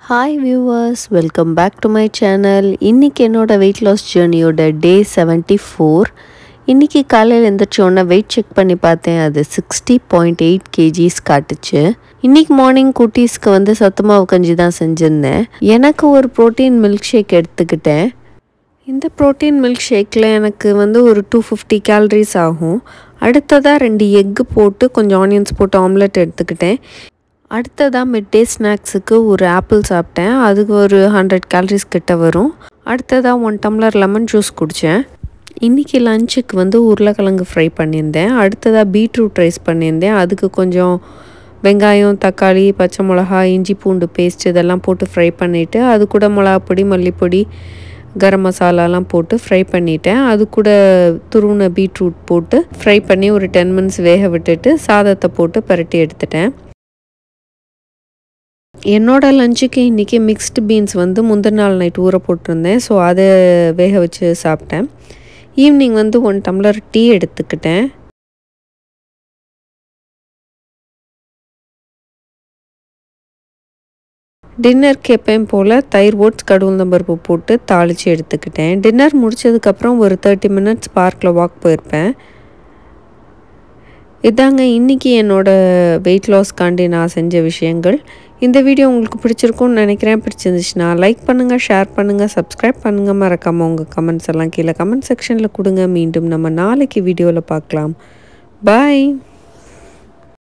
hi viewers welcome back to my channel இன்றைக்கி என்னோடய weight loss ஜேர்னியோட டே செவன்ட்டி ஃபோர் இன்றைக்கி காலையில் எழுந்திரிச்சோன்னே வெயிட் செக் பண்ணி பார்த்தேன் அது சிக்ஸ்டி பாயிண்ட் எயிட் கேஜிஸ் காட்டுச்சு இன்றைக்கி மார்னிங் குட்டீஸ்க்கு வந்து சத்துமாவு கஞ்சி தான் செஞ்சுருந்தேன் எனக்கு ஒரு ப்ரோட்டீன் மில்க் ஷேக் எடுத்துக்கிட்டேன் இந்த ப்ரோட்டீன் மில்க் ஷேக்கில் எனக்கு வந்து ஒரு டூ ஃபிஃப்டி கேலரிஸ் ஆகும் அடுத்ததாக ரெண்டு எக்கு போட்டு கொஞ்சம் ஆனியன்ஸ் போட்டு ஆம்லெட் எடுத்துக்கிட்டேன் அடுத்ததாக மிட் டே ஸ்நாக்ஸுக்கு ஒரு ஆப்பிள் சாப்பிட்டேன் அதுக்கு ஒரு ஹண்ட்ரட் கேலரிஸ் கிட்ட வரும் அடுத்ததாக ஒன் டம்ளர் லெமன் ஜூஸ் குடித்தேன் இன்றைக்கி லஞ்சுக்கு வந்து உருளைக்கிழங்கு ஃப்ரை பண்ணியிருந்தேன் அடுத்ததாக பீட்ரூட் ரைஸ் பண்ணியிருந்தேன் அதுக்கு கொஞ்சம் வெங்காயம் தக்காளி பச்சை மிளகா இஞ்சி பூண்டு பேஸ்ட் இதெல்லாம் போட்டு ஃப்ரை பண்ணிவிட்டு அது கூட மிளகாப்பொடி மல்லிப்பொடி கரம் மசாலாலாம் போட்டு ஃப்ரை பண்ணிட்டேன் அது கூட துருவின பீட்ரூட் போட்டு ஃப்ரை பண்ணி ஒரு டென் மினிட்ஸ் வேக விட்டுட்டு சாதத்தை போட்டு பரட்டி எடுத்துட்டேன் என்னோட லஞ்சுக்கு இன்றைக்கி மிக்ஸ்டு பீன்ஸ் வந்து முந்தின நாள் நைட் ஊற போட்டிருந்தேன் ஸோ அதை வேக வச்சு சாப்பிட்டேன் ஈவினிங் வந்து ஒன் டம்ளர் டீ எடுத்துக்கிட்டேன் டின்னருக்கு எப்பயும் போல் தயிர் ஓட்ஸ் கடவுள் பருப்பு போட்டு தாளித்து எடுத்துக்கிட்டேன் டின்னர் முடித்ததுக்கப்புறம் ஒரு தேர்ட்டி மினிட்ஸ் பார்க்கில் வாக் போயிருப்பேன் இதாங்க இன்றைக்கி என்னோடய வெயிட் லாஸ்க்காண்டி நான் செஞ்ச விஷயங்கள் இந்த வீடியோ உங்களுக்கு பிடிச்சிருக்கும்னு நினைக்கிறேன் பிடிச்சிருந்துச்சுன்னா லைக் பண்ணுங்கள் ஷேர் பண்ணுங்கள் சப்ஸ்கிரைப் பண்ணுங்கள் மறக்காமல் உங்கள் கமெண்ட்ஸ் எல்லாம் கீழே கமெண்ட் செக்ஷனில் கொடுங்க மீண்டும் நம்ம நாளைக்கு வீடியோவில் பார்க்கலாம் பாய்